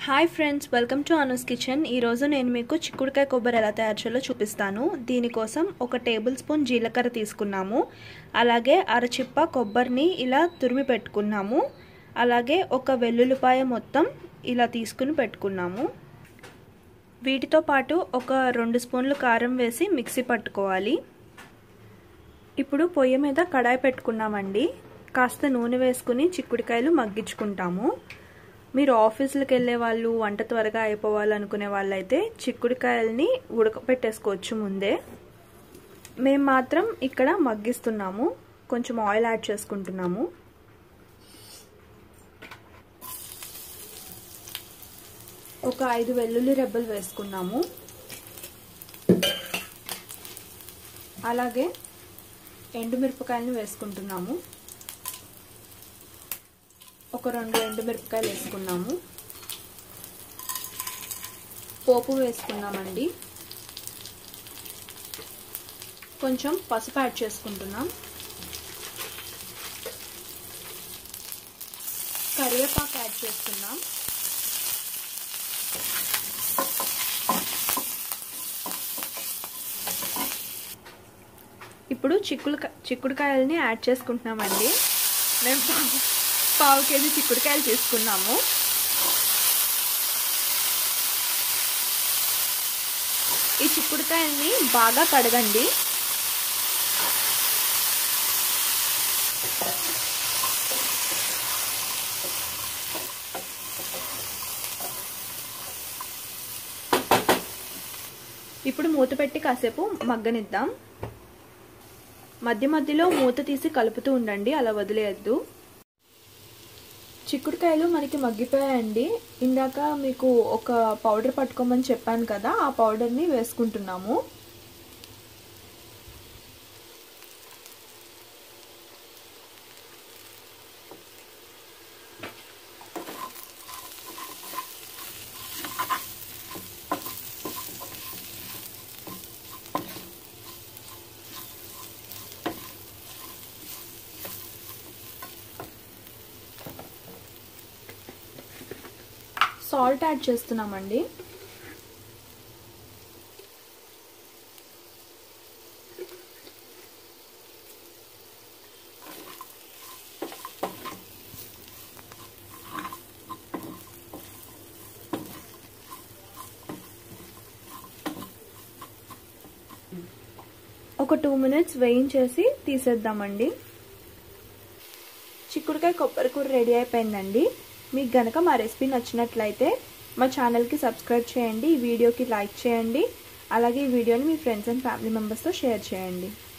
hi friends welcome to Anu's kitchen ఈరోజు నేను మీకు చిక్కుడుకాయ కొబ్బరి ఎలా తయారు చేయాలో చూపిస్తాను దీనికోసం ఒక టేబుల్ స్పూన్ జీలకర్ర తీసుకున్నాము అలాగే అరచిప్ప కొబ్బరిని ఇలా తురిమి పెట్టుకున్నాము అలాగే ఒక వెల్లుల్లిపాయ మొత్తం ఇలా తీసుకుని పెట్టుకున్నాము వీటితో పాటు ఒక రెండు స్పూన్లు కారం వేసి మిక్సీ పట్టుకోవాలి ఇప్పుడు పొయ్యి మీద కడాయి పెట్టుకున్నామండి కాస్త నూనె వేసుకుని చిక్కుడుకాయలు మగ్గించుకుంటాము మీరు ఆఫీసులకు వెళ్ళే వాళ్ళు వంట త్వరగా అయిపోవాలనుకునే వాళ్ళైతే చిక్కుడుకాయలని ఉడకపెట్టేసుకోవచ్చు ముందే మేము మాత్రం ఇక్కడ మగ్గిస్తున్నాము కొంచెం ఆయిల్ యాడ్ చేసుకుంటున్నాము ఒక ఐదు వెల్లుల్లి రెబ్బలు వేసుకున్నాము అలాగే ఎండుమిరపకాయలను వేసుకుంటున్నాము ఒక రెండు ఎండుమిరపకాయలు వేసుకున్నాము పోపు వేసుకున్నామండి కొంచెం పసుపు యాడ్ చేసుకుంటున్నాం కరివేపాకు యాడ్ చేసుకున్నాం ఇప్పుడు చిక్కుడు చిక్కుడుకాయలని యాడ్ చేసుకుంటున్నామండి మేము పావు కేజీ చిక్కుడుకాయలు తీసుకున్నాము ఈ చిక్కుడుకాయల్ని బాగా కడగండి ఇప్పుడు మూత పెట్టి కాసేపు మగ్గనిద్దాం మధ్య మధ్యలో మూత తీసి కలుపుతూ ఉండండి అలా వదిలేయద్దు చిక్కుడుకాయలు మనకి మగ్గిపోయాయండి ఇందాక మీకు ఒక పౌడర్ పట్టుకోమని చెప్పాను కదా ఆ పౌడర్ని వేసుకుంటున్నాము సాల్ట్ యాడ్ చేస్తున్నామండి ఒక టూ మినిట్స్ వేయించేసి తీసేద్దామండి చిక్కుడుకాయ కొబ్బరి కూర రెడీ అయిపోయిందండి మీకు గనక మా రెసిపీ నచ్చినట్లయితే మా ఛానల్కి సబ్స్క్రైబ్ చేయండి ఈ వీడియోకి లైక్ చేయండి అలాగే ఈ వీడియోని మీ ఫ్రెండ్స్ అండ్ ఫ్యామిలీ మెంబర్స్తో షేర్ చేయండి